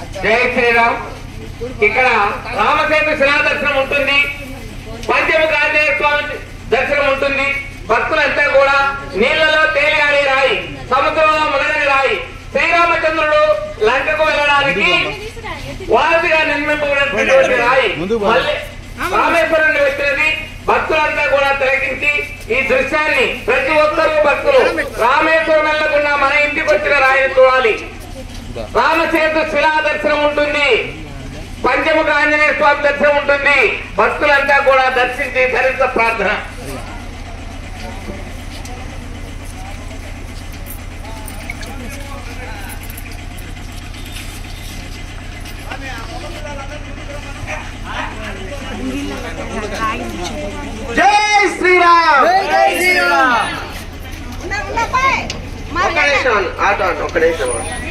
జై శ్రీరామ్ ఇక్కడ రామసేతు శిలా దర్శనం ఉంటుంది పంచముఖ ఆంజనేయ స్వామి దర్శనం ఉంటుంది భక్తులంతా కూడా నీళ్లలో తేలియాడే రాయి సముద్రంలో మునగని రాయి శ్రీరామచంద్రుడు లంకకు వెళ్ళడానికి వారధిగా నిర్మింపబడినటువంటి రాయి మళ్ళీ రామేశ్వరం వచ్చినది భక్తులంతా కూడా తిలకించి ఈ దృశ్యాన్ని ప్రతి ఒక్కరూ భక్తులు రామేశ్వరం వెళ్లకుండా మన ఇంటికి వచ్చిన రాయిని చూడాలి రామసేతు శిలా దర్శనం ఉంటుంది పంచముఖ ఆంజనేయ స్వామి దర్శనం ఉంటుంది భక్తులంతా కూడా దర్శించి ధరించ ప్రార్థన జై శ్రీరామ్ ఉన్న- ఉన్న పై. ఒక్క నిమిషం ఆటో ఒక్క నిమిషం